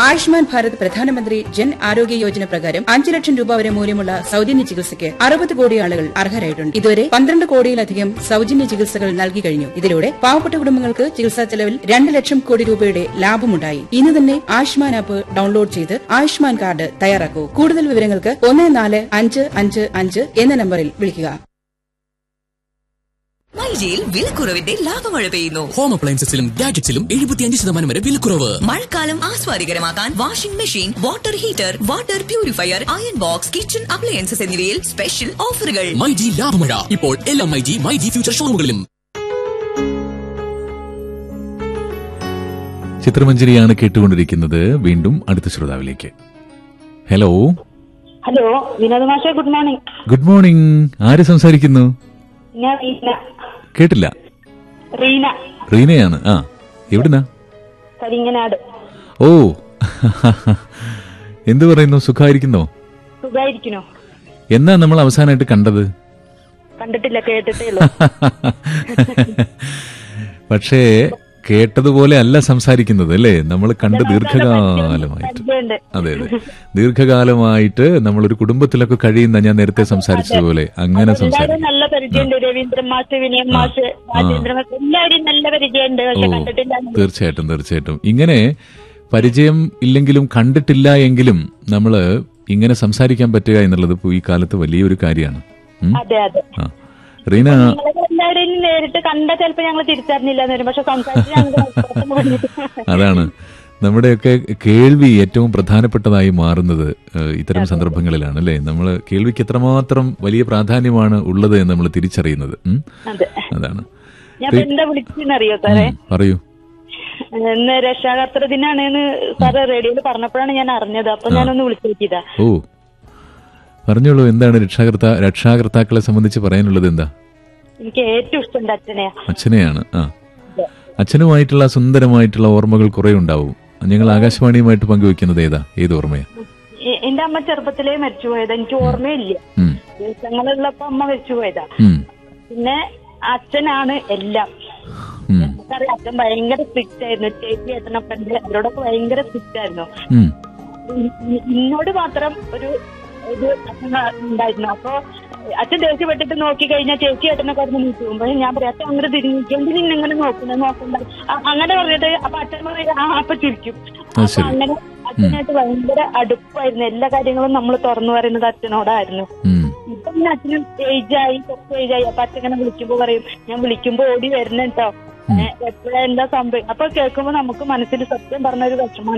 ആയുഷ്മാൻ ഭാരത് പ്രധാനമന്ത്രി ജൻ ആരോഗ്യ യോജന പ്രകാരം അഞ്ച് ലക്ഷം രൂപ വരെ മൂല്യമുള്ള സൌജന്യ ചികിത്സയ്ക്ക് അറുപത് കോടി ആളുകൾ അർഹരായിട്ടുണ്ട് ഇതുവരെ പന്ത്രണ്ട് കോടിയിലധികം സൌജന്യ ചികിത്സകൾ നൽകി കഴിഞ്ഞു ഇതിലൂടെ പാവപ്പെട്ട കുടുംബങ്ങൾക്ക് ചികിത്സാ ചെലവിൽ രണ്ട് ലക്ഷം കോടി രൂപയുടെ ലാഭമുണ്ടായി ഇന്ന് തന്നെ ആയുഷ്മാൻ ആപ്പ് ഡൌൺലോഡ് ചെയ്ത് ആയുഷ്മാൻ കാർഡ് തയ്യാറാക്കൂ കൂടുതൽ വിവരങ്ങൾക്ക് ഒന്ന് നാല് അഞ്ച് അഞ്ച് അഞ്ച് എന്ന നമ്പറിൽ വിളിക്കുക മൈജിയിൽ വിലക്കുറവിന്റെ ലാഭമഴ പെയ്യുന്നു ഹോം അപ്ലയൻസസിലും ഗാഡ്ജറ്റ്സിലും എഴുപത്തിയഞ്ച് ശതമാനം വരെ വിലക്കുറവ് മഴക്കാലം ആസ്വാദികരമാക്കാൻ washing machine water heater water purifier iron box kitchen appliances എന്നിവയിൽ സ്പെഷ്യൽ ഓഫറുകൾ മൈജി ലാഭമഴ ഇപ്പോൾ എല്ലാ മൈജി മൈജി ഫ്യൂച്ചർ ഷോറൂമുകളിലും ചിത്രമഞ്ജരിയാണ് കേട്ടുകൊണ്ടിരിക്കുന്നത് വീണ്ടും അടുത്ത ശ്രോതാവിലേക്ക് ഹലോ ഹലോ വിനോദ് മാഷ ഗുഡ് മോർണിംഗ് ഗുഡ് മോർണിംഗ് ആര് സംസാരിക്കുന്നു ഞാൻ റീന കേട്ടില്ല റീന റീനയാണ് ആ എവിടുന്നാ കരിങ്ങനാട് ഓ എന്തു പറയുന്നു സുഖമായിരിക്കുന്നോ സുഖായിരിക്കണോ എന്നാ നമ്മൾ അവസാനമായിട്ട് കണ്ടത് കണ്ടിട്ടില്ല കേട്ടിട്ടേ ഉള്ളൂ പക്ഷേ കേട്ടതുപോലെ അല്ല സംസാരിക്കുന്നത് അല്ലേ നമ്മൾ കണ്ട് ദീർഘകാലമായിട്ട് പരിചയമുണ്ട്. അതെ അതെ ദീർഘകാലമായിട്ട് നമ്മളൊരു കുടുംബത്തിലൊക്കെ കഴിയുന്ന ഞാൻ നേരത്തെ സംസാരിച്ചതുപോലെ അങ്ങനെ എല്ലാവരും സംസാരിക്കും നല്ല പരിചയമുണ്ട് രവീന്ദ്രൻ മാഷ് വിനയൻ മാഷ് രാജേന്ദ്രൻ മാഷ് എല്ലാവരും നല്ല പരിചയമുണ്ട് പക്ഷെ ഓ കണ്ടിട്ടില്ല തീർച്ചയായിട്ടും തീർച്ചയായിട്ടും ഇങ്ങനെ പരിചയം ഇല്ലെങ്കിലും കണ്ടിട്ടില്ല എങ്കിലും നമ്മൾ ഇങ്ങനെ സംസാരിക്കാൻ പറ്റുക എന്നുള്ളത് ഇപ്പൊ ഈ കാലത്ത് വലിയൊരു കാര്യമാണ് ഉം? അതെ അതെ ആ റീന നിങ്ങളെ എല്ലാവരെയും നേരിട്ട് കണ്ട ചിലപ്പോ ഞങ്ങൾ തിരിച്ചറിഞ്ഞില്ല എന്ന് വരും പക്ഷെ സംസാരിച്ച് ഞങ്ങൾ പുറത്ത് പോയിട്ട് അതാണ് നമ്മുടെയൊക്കെ കേൾവി ഏറ്റവും പ്രധാനപ്പെട്ടതായി മാറുന്നത് ഏഹ്, ഇത്തരം സന്ദർഭങ്ങളിലാണ് അല്ലേ നമ്മൾ കേൾവിക്ക് എത്രമാത്രം വലിയ പ്രാധാന്യമാണ് ഉള്ളത് എന്ന് നമ്മൾ തിരിച്ചറിയുന്നത് ഉം? അതെ അതാണ് ഞാൻ ഇപ്പൊ എന്താ വിളിച്ചെന്നറിയോ സാറേ ഉം, പറയൂ ഇന്ന് രക്ഷാകർത്തൃ ദിനാണെന്ന് സാറ് റേഡിയോയിൽ പറഞ്ഞപ്പോഴാണ് ഞാൻ അറിഞ്ഞത് അപ്പൊ ഞാനൊന്ന് വിളിച്ചു നോക്കിയതാ ഓ പറഞ്ഞോളൂ എന്താണ് രക്ഷാകർത്ത രക്ഷാകർത്താക്കളെ സംബന്ധിച്ച് പറയാനുള്ളത് എന്താ എനിക്ക് ഏറ്റവും ഇഷ്ടം എന്റെ അച്ഛനെയാ അച്ഛനെയാണ് ആ അച്ഛനുമായിട്ടുള്ള സുന്ദരമായിട്ടുള്ള ഓർമ്മകൾ കുറെ ഉണ്ടാവും ഞങ്ങൾ ആകാശവാണിയുമായിട്ട് പങ്കുവെക്കുന്നത് ഏതാ ഏത് ഓർമ്മയാ എ- എന്റെ അമ്മ ചെറുപ്പത്തിലേ മരിച്ചുപോയത് എനിക്ക് ഓർമ്മയില്ല ഉം, ദിവസങ്ങളുള്ളപ്പോ അമ്മ മരിച്ചുപോയതാ ഉം, പിന്നെ അച്ഛനാണ് എല്ലാം ഉം, നമുക്കറിയാം അച്ഛൻ ഭയങ്കര സ്ട്രിക്റ്റ് ആയിരുന്നു ചേച്ചി ഏട്ടനൊക്കെ ഉണ്ട് അവരോടൊക്കെ ഭയങ്കര സ്ട്രിക്റ്റ് ആയിരുന്നു ഉം, ഇ- ഇ- എന്നോട് മാത്രം ഒരു ഒരു അച്ഛൻ ഉണ്ടായിരുന്നു അപ്പൊ അച്ഛൻ ദേഷ്യപ്പെട്ടിട്ട് നോക്കി കഴിഞ്ഞാൽ ചേച്ചി ഏട്ടനൊക്കെ അവിടെ നീക്കി പോകുമ്പോൾ ഞാൻ പറയാം അച്ഛൻ അങ്ങനെ തിരിഞ്ഞിട്ടെങ്കിൽ നിന്നെ ഇങ്ങനെ നോക്കുന്നത് നോക്കണ്ട അ- അങ്ങനെ പറഞ്ഞിട്ട് അപ്പൊ അച്ഛൻ പറയും ആ അപ്പൊ ചിരിക്കും അപ്പൊ ശരി. അങ്ങനെ അച്ഛനായിട്ട് ഭയങ്കര അടുപ്പായിരുന്നു എല്ലാ കാര്യങ്ങളും നമ്മൾ തുറന്നു പറയുന്നത് അച്ഛനോടായിരുന്നു ഉം. ഇപ്പൊ പിന്നെ അച്ഛന് ഏജായി കുറച്ച് ഏജായി അപ്പൊ അച്ഛൻ ഇങ്ങനെ വിളിക്കുമ്പോ പറയും ഞാൻ വിളിക്കുമ്പോ ഓടി വരണം കേട്ടോ എപ്പോഴാ എന്താ സംഭവം അപ്പൊ കേൾക്കുമ്പോ നമുക്ക് മനസ്സിൽ സത്യം പറഞ്ഞ ഒരു വിഷമം